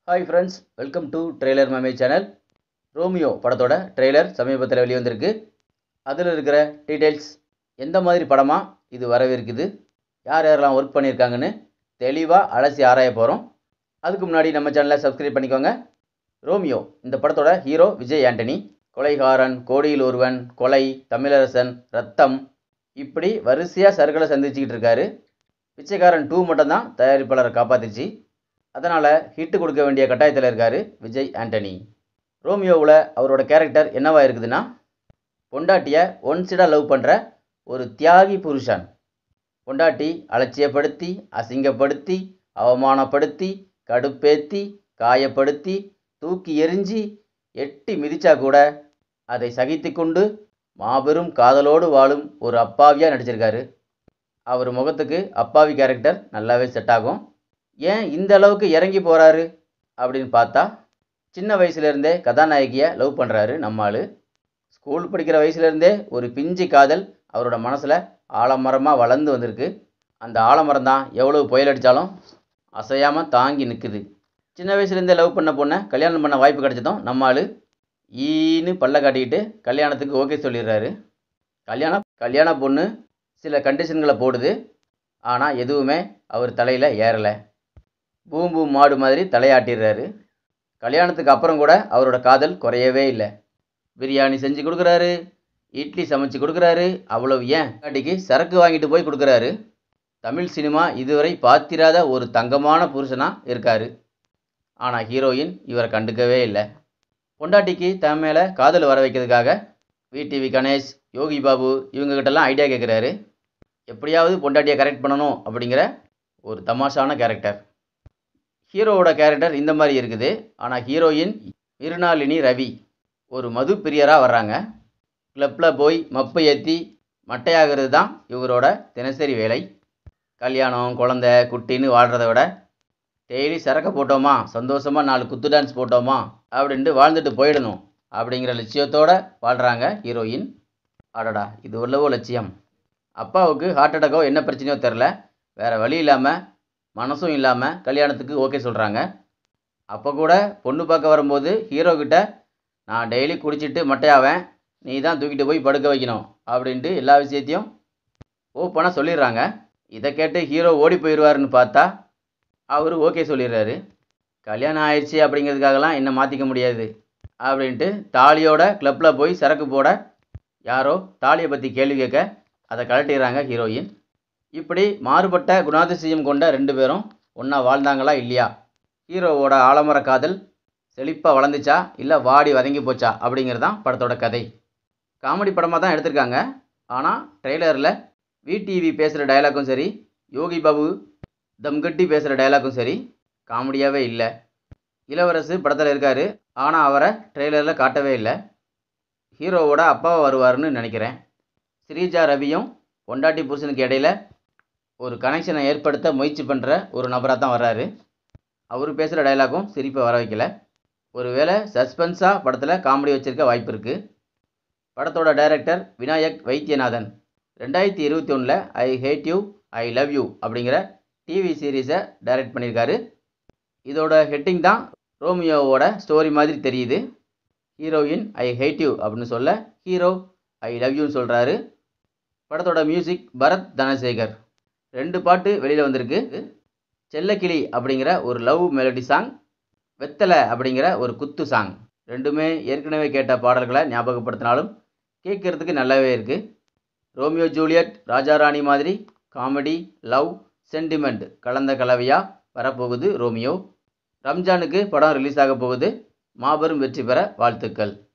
hi friends welcome to trailer meme channel Romeo படத்தோட trailer சமீபத்தில் வெளிவந்திருக்கு அதில் இருக்கிற டீட்டெயில்ஸ் எந்த மாதிரி படமாக இது வரவிருக்குது யார் யாரெல்லாம் ஒர்க் பண்ணியிருக்காங்கன்னு தெளிவாக அலசி ஆராய போகிறோம் அதுக்கு முன்னாடி நம்ம சேனலை சப்ஸ்கிரைப் பண்ணிக்கோங்க ரோமியோ இந்த படத்தோட ஹீரோ விஜய் ஆண்டனி கொலைகாரன் கோடியில் ஒருவன் கொலை தமிழரசன் ரத்தம் இப்படி வரிசையாக சர்க்களை சந்திச்சுக்கிட்டு இருக்காரு பிச்சைக்காரன் டூ மட்டும்தான் தயாரிப்பாளரை காப்பாத்துச்சு அதனால் ஹிட்டு கொடுக்க வேண்டிய கட்டாயத்தில் இருக்கார் விஜய் ஆண்டனி ரோமியோவில் அவரோட கேரக்டர் என்னவா இருக்குதுன்னா பொண்டாட்டியை ஒன்சிடாக லவ் பண்ணுற ஒரு தியாகி புருஷன் பொண்டாட்டி அலட்சியப்படுத்தி அசிங்கப்படுத்தி அவமானப்படுத்தி கடுப்பேத்தி காயப்படுத்தி தூக்கி எறிஞ்சி எட்டி மிதிச்சா கூட அதை சகித்து கொண்டு மாபெரும் காதலோடு வாழும் ஒரு அப்பாவியாக நடிச்சிருக்காரு அவர் முகத்துக்கு அப்பாவி கேரக்டர் நல்லாவே செட் ஆகும் ஏன் இந்த அளவுக்கு இறங்கி போகிறாரு அப்படின்னு பார்த்தா சின்ன வயசுலேருந்தே கதாநாயகியை லவ் பண்ணுறாரு நம்மாள் ஸ்கூல் படிக்கிற வயசுலேருந்தே ஒரு பிஞ்சு காதல் அவரோட மனசில் ஆலமரமாக வளர்ந்து வந்திருக்கு அந்த ஆலமரம் தான் எவ்வளோ புயல் அடித்தாலும் அசையாமல் தாங்கி நிற்குது சின்ன வயசுலேருந்தே லவ் பண்ண பொண்ணை கல்யாணம் பண்ண வாய்ப்பு கிடைச்சதும் நம்மாள் ஈன்னு பல்ல காட்டிக்கிட்டு கல்யாணத்துக்கு ஓகே சொல்லிடுறாரு கல்யாணம் கல்யாண பொண்ணு சில கண்டிஷன்களை போடுது ஆனால் எதுவுமே அவர் தலையில் ஏறலை பூம் பூம் மாடு மாதிரி தலையாட்டிடுறாரு கல்யாணத்துக்கு அப்புறம் கூட அவரோட காதல் குறையவே இல்லை பிரியாணி செஞ்சு கொடுக்குறாரு இட்லி சமைச்சு கொடுக்குறாரு அவ்வளவு ஏன் காட்டிக்கு சரக்கு வாங்கிட்டு போய் கொடுக்குறாரு தமிழ் சினிமா இதுவரை பார்த்திராத ஒரு தங்கமான புருஷனாக இருக்கார் ஆனால் ஹீரோயின் இவரை கண்டுக்கவே இல்லை பொண்டாட்டிக்கு தன் மேலே காதல் வர வைக்கிறதுக்காக விடிவி கணேஷ் யோகி பாபு இவங்ககிட்டலாம் ஐடியா கேட்குறாரு எப்படியாவது பொண்டாட்டியை கரெக்ட் பண்ணணும் அப்படிங்கிற ஒரு தமாஷான கேரக்டர் ஹீரோவோட கேரக்டர் இந்த மாதிரி இருக்குது ஆனால் ஹீரோயின் மிருணாளினி ரவி ஒரு மது பிரியராக வர்றாங்க கிளப்பில் போய் மப்பு ஏற்றி மட்டையாகிறது தான் இவரோட தினசரி வேலை கல்யாணம் குழந்த குட்டின்னு வாழ்கிறத விட டெய்லி சரக்க போட்டோமா சந்தோஷமாக நாலு குத்து டான்ஸ் போட்டோமா அப்படின்ட்டு வாழ்ந்துட்டு போயிடணும் அப்படிங்கிற லட்சியத்தோடு வாழ்கிறாங்க ஹீரோயின் அடடா இது உள்ளவோ லட்சியம் அப்பாவுக்கு ஹார்ட் அட்டாக்கோ என்ன பிரச்சனையோ தெரில வேறு வழி இல்லாமல் மனசும் இல்லாமல் கல்யாணத்துக்கு ஓகே சொல்கிறாங்க அப்போ கூட பொண்ணு பார்க்க வரும்போது ஹீரோ கிட்ட நான் டெய்லி குடிச்சிட்டு மட்டையாவேன் நீ தான் தூக்கிட்டு போய் படுக்க வைக்கணும் அப்படின்ட்டு எல்லா விஷயத்தையும் ஓப்பனாக சொல்லிடுறாங்க இதை கேட்டு ஹீரோ ஓடி போயிடுவாருன்னு பார்த்தா அவர் ஓகே சொல்லிடுறாரு கல்யாணம் ஆயிடுச்சு அப்படிங்கிறதுக்காகலாம் என்னை மாற்றிக்க முடியாது அப்படின்ட்டு தாலியோட கிளப்பில் போய் சரக்கு போட யாரோ தாலியை பற்றி கேள்வி கேட்க அதை கழட்டிடுறாங்க ஹீரோயின் இப்படி மாறுபட்ட குணாதிசயம் கொண்ட ரெண்டு பேரும் ஒன்றா வாழ்ந்தாங்களா இல்லையா ஹீரோவோட ஆலமர காதல் செழிப்பாக வளர்ந்துச்சா இல்லை வாடி வதங்கி போச்சா அப்படிங்கிறது தான் படத்தோட கதை காமெடி படமாக தான் எடுத்திருக்காங்க ஆனால் ட்ரெய்லரில் விடிவி பேசுகிற டயலாக்கும் சரி யோகி பாபு தம்கட்டி பேசுகிற டயலாக்கும் சரி காமெடியாகவே இல்லை இளவரசு படத்தில் இருக்கார் ஆனால் அவரை ட்ரெய்லரில் காட்டவே இல்லை ஹீரோவோட அப்பாவை வருவார்னு நினைக்கிறேன் ஸ்ரீஜா ரவியும் பொண்டாட்டி புருஷனுக்கு இடையில ஒரு கனெக்ஷனை ஏற்படுத்த முயற்சி பண்ணுற ஒரு நபராக தான் வர்றாரு அவர் பேசுகிற டைலாகும் சிரிப்பை வர வைக்கல ஒருவேளை சஸ்பென்ஸாக படத்தில் காமெடி வச்சுருக்க வாய்ப்பு இருக்குது படத்தோட டைரக்டர் விநாயக் வைத்தியநாதன் ரெண்டாயிரத்தி இருபத்தி ஒன்றில் I hate you I love you அப்படிங்கிற டிவி சீரீஸை டைரக்ட் பண்ணியிருக்காரு இதோட ஹெட்டிங் தான் ரோமியோவோட ஸ்டோரி மாதிரி தெரியுது ஹீரோயின் ஐ ஹேட் யூ அப்படின்னு சொல்ல ஹீரோ ஐ லவ் யூன்னு சொல்கிறாரு படத்தோட மியூசிக் பரத் தனசேகர் ரெண்டு பாட்டு வெளியில் வந்திருக்கு செல்லக்கிளி அப்படிங்கிற ஒரு லவ் மெலடி சாங் வெத்தலை அப்படிங்கிற ஒரு குத்து சாங் ரெண்டுமே ஏற்கனவே கேட்ட பாடல்களை ஞாபகப்படுத்தினாலும் கேட்குறதுக்கு நல்லாவே இருக்குது ரோமியோ ஜூலியட் ராஜாராணி மாதிரி காமெடி லவ் சென்டிமெண்ட் கலந்த கலவையாக வரப்போகுது ரோமியோ ரம்ஜானுக்கு படம் ரிலீஸ் ஆக போகுது மாபெரும் வெற்றி பெற வாழ்த்துக்கள்